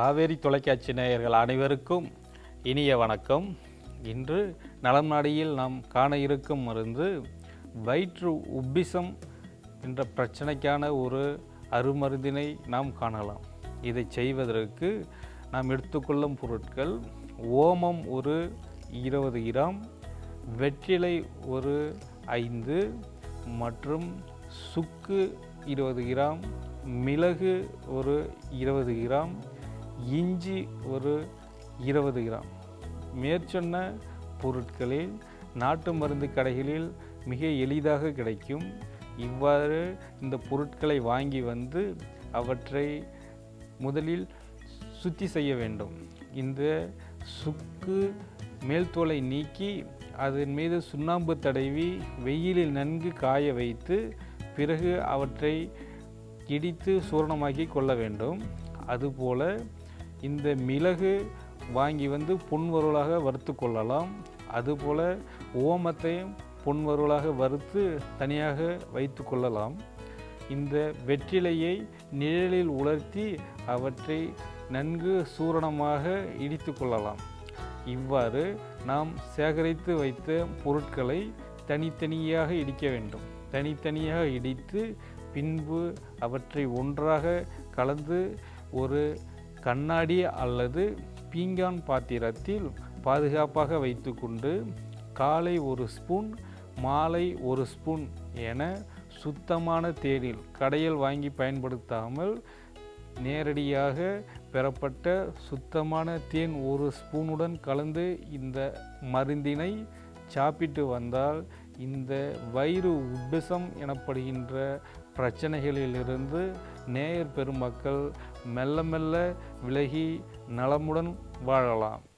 காவேரி தொலைக்காட்சி நேயர்கள் அனைவருக்கும் இனிய வணக்கம் இன்று நலம் நாடியில் நாம் காண இருக்கும் மருந்து வயிற்று உப்பிசம் என்ற பிரச்சனைக்கான ஒரு அருமருந்தினை நாம் காணலாம் இதை செய்வதற்கு நாம் எடுத்துக்கொள்ளும் பொருட்கள் ஓமம் ஒரு இருபது கிராம் வெற்றிலை ஒரு ஐந்து மற்றும் சுக்கு இருபது கிராம் மிளகு ஒரு இருபது கிராம் இஞ்சி ஒரு இருபது கிராம் மேற்சொன்ன பொருட்களில் நாட்டு மருந்து கடைகளில் மிக எளிதாக கிடைக்கும் இவ்வாறு இந்த பொருட்களை வாங்கி வந்து அவற்றை முதலில் சுத்தி செய்ய வேண்டும் இந்த சுக்கு மேல் தோலை நீக்கி அதன் மீது சுண்ணாம்பு தடவி வெயிலில் நன்கு காய வைத்து பிறகு அவற்றை இடித்து சூரணமாக்கி கொள்ள வேண்டும் அதுபோல இந்த மிளகு வாங்கி வந்து பொன்வருளாக வறுத்து கொள்ளலாம் அதுபோல ஓமத்தையும் பொன்வருளாக வறுத்து தனியாக வைத்து கொள்ளலாம் இந்த வெற்றிலையை நிழலில் உலர்த்தி அவற்றை நன்கு சூரணமாக இடித்து கொள்ளலாம் இவ்வாறு நாம் சேகரித்து வைத்த பொருட்களை தனித்தனியாக இடிக்க வேண்டும் தனித்தனியாக இடித்து பின்பு அவற்றை ஒன்றாக கலந்து ஒரு கண்ணாடி அல்லது பீங்கான் பாத்திரத்தில் பாதுகாப்பாக வைத்துக்கொண்டு காலை ஒரு ஸ்பூன் மாலை ஒரு ஸ்பூன் என சுத்தமான தேனில் கடையில் வாங்கி பயன்படுத்தாமல் நேரடியாக பெறப்பட்ட சுத்தமான தேன் ஒரு ஸ்பூனுடன் கலந்து இந்த மருந்தினை சாப்பிட்டு வந்தால் இந்த வயிறு உப்பிசம் எனப்படுகின்ற பிரச்சனைகளிலிருந்து நேயர் பெருமக்கள் மெல்ல மெல்ல விலகி நலமுடன் வாழலாம்